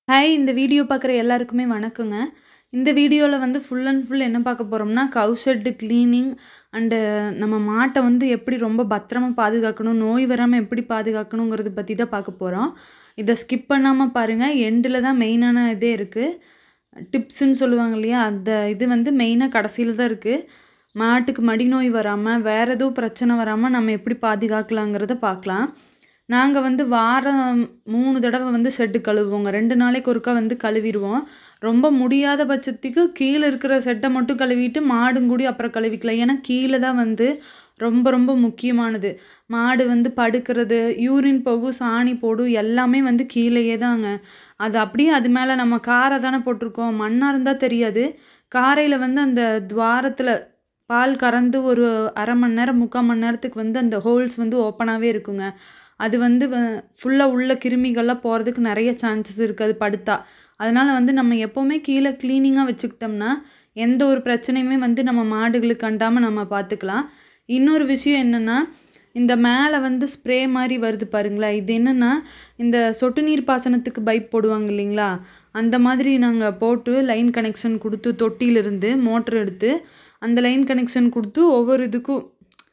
hi இந்த video பார்க்குற எல்லாருக்குமே வணக்கங்க இந்த வீடியோவில் வந்து ஃபுல் அண்ட் ஃபுல் என்ன பார்க்க போகிறோம்னா கவ் ஷெட்டு க்ளீனிங் அண்டு நம்ம மாட்டை வந்து எப்படி ரொம்ப பத்திரமா பாதுகாக்கணும் நோய் வராமல் எப்படி பாதுகாக்கணுங்கிறத பற்றி தான் பார்க்க போகிறோம் இதை ஸ்கிப் பண்ணாமல் பாருங்கள் எண்டில் தான் மெயினான இதே இருக்குது டிப்ஸுன்னு சொல்லுவாங்க இல்லையா அந்த இது வந்து மெயினாக கடைசியில் தான் இருக்குது மாட்டுக்கு மடிநோய் வராமல் வேறு எதுவும் பிரச்சனை வராமல் நம்ம எப்படி பாதுகாக்கலாங்கிறத பார்க்கலாம் நாங்கள் வந்து வாரம் மூணு தடவை வந்து ஷெட்டு கழுவுவோங்க ரெண்டு நாளைக்கு ஒருக்கா வந்து கழுவிடுவோம் ரொம்ப முடியாத பட்சத்துக்கு கீழே இருக்கிற செட்டை மட்டும் கழுவிட்டு மாடும் கூடி அப்புறம் கழுவிக்கலாம் ஏன்னா கீழே தான் வந்து ரொம்ப ரொம்ப முக்கியமானது மாடு வந்து படுக்கிறது யூரின் போகும் சாணி போடும் எல்லாமே வந்து கீழேயே தாங்க அது அப்படியே அது மேலே நம்ம காரை தானே போட்டிருக்கோம் மண்ணாக இருந்தால் தெரியாது காரையில் வந்து அந்த துவாரத்தில் பால் கறந்து ஒரு அரை மணி நேரம் முக்கால் மணி நேரத்துக்கு வந்து அந்த ஹோல்ஸ் வந்து ஓப்பனாகவே இருக்குங்க அது வந்து ஃபுல்லாக உள்ள கிருமிகள்லாம் போகிறதுக்கு நிறைய சான்சஸ் இருக்குது அது படுத்தா அதனால் வந்து நம்ம எப்போவுமே கீழே க்ளீனிங்காக வச்சுக்கிட்டோம்னா எந்த ஒரு பிரச்சனையுமே வந்து நம்ம மாடுகளுக்கு அண்டாமல் நம்ம பார்த்துக்கலாம் இன்னொரு விஷயம் என்னென்னா இந்த மேலே வந்து ஸ்ப்ரே மாதிரி வருது பாருங்களேன் இது என்னென்னா இந்த சொட்டு நீர் பாசனத்துக்கு பைப் போடுவாங்க இல்லைங்களா அந்த மாதிரி நாங்கள் போட்டு லைன் கனெக்ஷன் கொடுத்து தொட்டியிலிருந்து மோட்ரு எடுத்து அந்த லைன் கனெக்ஷன் கொடுத்து ஒவ்வொரு இதுக்கும்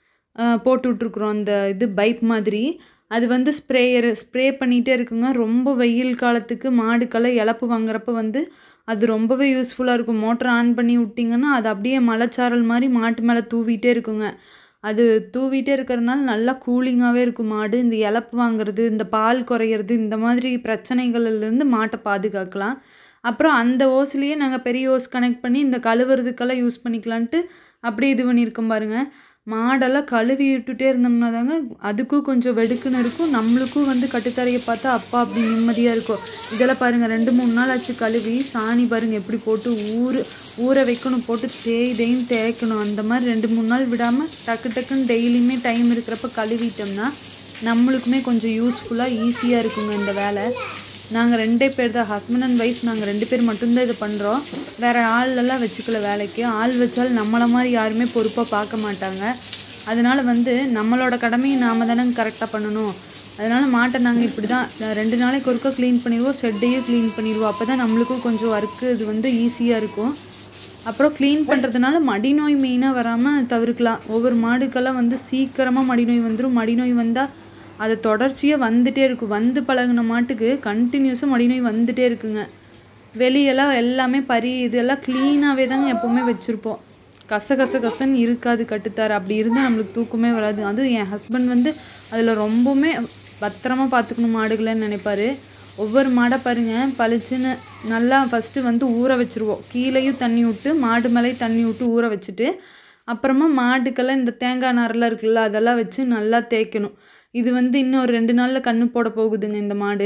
போட்டு விட்ருக்குறோம் அந்த இது பைப் மாதிரி அது வந்து ஸ்ப்ரேயர் ஸ்ப்ரே பண்ணிகிட்டே இருக்குங்க ரொம்ப வெயில் காலத்துக்கு மாடுக்கெல்லாம் இழப்பு வாங்குறப்ப வந்து அது ரொம்பவே யூஸ்ஃபுல்லாக இருக்கும் மோட்டர் ஆன் பண்ணி விட்டிங்கன்னா அது அப்படியே மலைச்சாரல் மாதிரி மாட்டு மேலே தூவிட்டே இருக்குங்க அது தூவிட்டே இருக்கிறதுனால நல்லா கூலிங்காகவே இருக்கும் மாடு இந்த இழப்பு வாங்குறது இந்த பால் குறையிறது இந்த மாதிரி பிரச்சனைகள்லேருந்து மாட்டை பாதுகாக்கலாம் அப்புறம் அந்த ஓஸ்லேயே நாங்கள் பெரிய ஓஸ் கனெக்ட் பண்ணி இந்த கழுவுறதுக்கெல்லாம் யூஸ் பண்ணிக்கலான்ட்டு அப்படியே இது பண்ணியிருக்கோம் பாருங்கள் மாடெல்லாம் கழுவி விட்டுட்டே இருந்தோம்னா தாங்க அதுக்கும் கொஞ்சம் வெடுக்குன்னு இருக்கும் நம்மளுக்கும் வந்து கட்டுத்தரையை பார்த்தா அப்பா அப்படி நிம்மதியாக இருக்கும் இதெல்லாம் பாருங்கள் ரெண்டு மூணு நாள் ஆச்சு கழுவி சாணி பாருங்கள் எப்படி போட்டு ஊற ஊற வைக்கணும் போட்டு தேய் தேயும் தேய்க்கணும் அந்த மாதிரி ரெண்டு மூணு நாள் விடாமல் டக்கு டக்குன்னு டெய்லியுமே டைம் இருக்கிறப்ப கழுவிட்டோம்னா நம்மளுக்குமே கொஞ்சம் யூஸ்ஃபுல்லாக ஈஸியாக இருக்குங்க இந்த வேலை நாங்கள் ரெண்டே பேர் தான் ஹஸ்பண்ட் அண்ட் ஒய்ஃப் நாங்கள் ரெண்டு பேர் மட்டும்தான் இதை பண்ணுறோம் வேறு ஆளெல்லாம் வச்சுக்கல வேலைக்கு ஆள் வச்சாலும் நம்மளை மாதிரி யாருமே பொறுப்பாக பார்க்க மாட்டாங்க அதனால் வந்து நம்மளோட கடமையை நாம் தானே கரெக்டாக பண்ணணும் அதனால் மாட்டை நாங்கள் இப்படி தான் ரெண்டு நாளைக்கு ஒருக்கா க்ளீன் பண்ணிடுவோம் ஷெட்டையும் க்ளீன் பண்ணிடுவோம் அப்போ தான் நம்மளுக்கும் கொஞ்சம் ஒர்க்கு இது வந்து ஈஸியாக இருக்கும் அப்புறம் க்ளீன் பண்ணுறதுனால மடிநோய் மெயினாக வராமல் தவிர்க்கலாம் ஒவ்வொரு மாடுக்கெல்லாம் வந்து சீக்கிரமாக மடிநோய் வந்துடும் மடிநோய் வந்தால் அது தொடர்ச்சியாக வந்துகிட்டே இருக்கும் வந்து பழகின மாட்டுக்கு கண்டினியூஸாக மடிநோய் வந்துகிட்டே இருக்குங்க வெளியெல்லாம் எல்லாமே பறி இதெல்லாம் க்ளீனாகவே தாங்க எப்போவுமே வச்சுருப்போம் கச கச கசன்னு இருக்காது கட்டுத்தார் அப்படி இருந்தால் நம்மளுக்கு தூக்கமே வராது அதுவும் என் ஹஸ்பண்ட் வந்து அதில் ரொம்பவுமே பத்திரமா பார்த்துக்கணும் மாடுகளைன்னு நினைப்பாரு ஒவ்வொரு மாடை பாருங்கள் பளிச்சுன்னு நல்லா ஃபஸ்ட்டு வந்து ஊற வச்சுருவோம் கீழேயும் தண்ணி விட்டு மாடு மேலேயும் தண்ணி விட்டு ஊற வச்சுட்டு அப்புறமா மாட்டுக்கெல்லாம் இந்த தேங்காய் நாரெல்லாம் இருக்குல்ல அதெல்லாம் வச்சு நல்லா தேய்க்கணும் இது வந்து இன்னும் ஒரு ரெண்டு நாளில் கண்ணு போட போகுதுங்க இந்த மாடு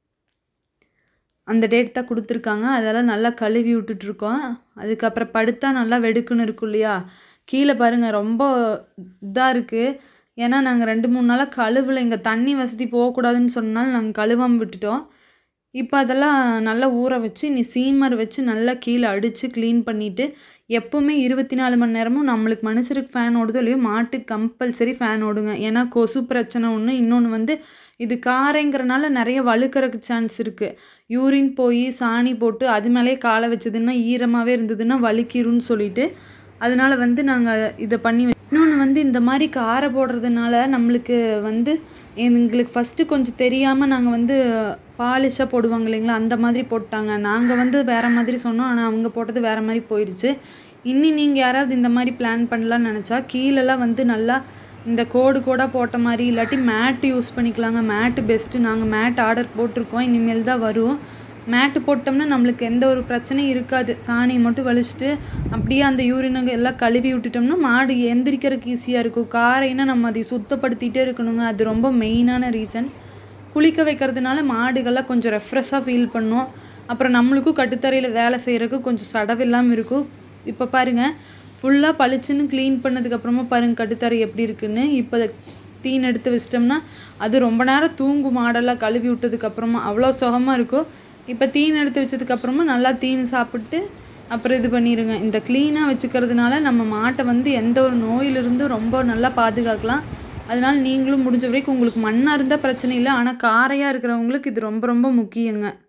அந்த டேட் தான் கொடுத்துருக்காங்க அதெல்லாம் நல்லா கழுவி விட்டுட்ருக்கோம் அதுக்கப்புறம் படுத்தா நல்லா வெடுக்குன்னு இருக்கும் இல்லையா கீழே பாருங்கள் ரொம்ப இதாக இருக்குது ஏன்னா நாங்கள் ரெண்டு மூணு நாளாக கழுவில் இங்கே தண்ணி வசதி போகக்கூடாதுன்னு சொன்னாலும் நாங்கள் கழுவாமல் விட்டுட்டோம் இப்போ அதெல்லாம் நல்லா ஊற வச்சு நீ சீமர் வச்சு நல்லா கீழே அடித்து க்ளீன் பண்ணிவிட்டு எப்போவுமே இருபத்தி நாலு மணி நேரமும் நம்மளுக்கு மனுஷருக்கு ஃபேன் ஓடுதோ இல்லையோ மாட்டுக்கு கம்பல்சரி ஃபேன் ஓடுங்க ஏன்னா கொசு பிரச்சனை ஒன்று இன்னொன்று வந்து இது காரைங்கிறனால நிறைய வழுக்கிறதுக்கு சான்ஸ் இருக்குது யூரின் போய் சாணி போட்டு அது மேலேயே காலை வச்சதுன்னா ஈரமாகவே இருந்ததுன்னா வலிக்கிரும்னு சொல்லிட்டு அதனால் வந்து நாங்கள் இதை பண்ணி இன்னொன்று வந்து இந்த மாதிரி காரை போடுறதுனால நம்மளுக்கு வந்து எங்களுக்கு ஃபஸ்ட்டு கொஞ்சம் தெரியாமல் நாங்கள் வந்து பாலிஷாக போடுவாங்க இல்லைங்களா அந்த மாதிரி போட்டாங்க நாங்கள் வந்து வேறு மாதிரி சொன்னோம் ஆனால் அவங்க போட்டது வேறு மாதிரி போயிடுச்சு இன்னி நீங்கள் யாராவது இந்த மாதிரி பிளான் பண்ணலான்னு நினச்சா கீழெல்லாம் வந்து நல்லா இந்த கோடு கோடாக போட்ட மாதிரி இல்லாட்டி மேட்டு யூஸ் பண்ணிக்கலாங்க மேட்டு பெஸ்ட்டு நாங்கள் மேட் ஆர்டர் போட்டிருக்கோம் இனிமேல் தான் வரும் மேட்டு போட்டோம்னா நம்மளுக்கு எந்த ஒரு பிரச்சனையும் இருக்காது சாணியை மட்டும் வலிச்சிட்டு அப்படியே அந்த யூரினங்க எல்லாம் கழுவி விட்டுட்டோம்னா மாடு எந்திரிக்கிறதுக்கு ஈஸியாக இருக்கும் காரைனா நம்ம அதை சுத்தப்படுத்திகிட்டே இருக்கணுங்க அது ரொம்ப மெயினான ரீசன் குளிக்க வைக்கிறதுனால மாடுகள்லாம் கொஞ்சம் ரெஃப்ரெஷ்ஷாக ஃபீல் பண்ணும் அப்புறம் நம்மளுக்கும் கட்டுத்தரையில் வேலை செய்கிறதுக்கு கொஞ்சம் சடவில்லாமல் இருக்கும் இப்போ பாருங்கள் ஃபுல்லாக பளிச்சுன்னு க்ளீன் பண்ணதுக்கப்புறமா பாருங்கள் கட்டுத்தரை எப்படி இருக்குன்னு இப்போ தீன் எடுத்து வச்சிட்டோம்னா அது ரொம்ப நேரம் தூங்கும் மாடெல்லாம் கழுவி விட்டதுக்கப்புறமா அவ்வளோ சுகமாக இருக்கும் இப்போ தீன் எடுத்து வச்சதுக்கப்புறமா நல்லா தீன் சாப்பிட்டு அப்புறம் இது பண்ணிடுங்க இந்த க்ளீனாக வச்சுக்கிறதுனால நம்ம மாட்டை வந்து எந்த ஒரு நோயிலிருந்தும் ரொம்ப நல்லா பாதுகாக்கலாம் அதனால் நீங்களும் முடிஞ்ச வரைக்கும் உங்களுக்கு மண்ணாக இருந்தால் பிரச்சனை இல்லை ஆனால் காரையாக இருக்கிறவங்களுக்கு இது ரொம்ப ரொம்ப முக்கியங்க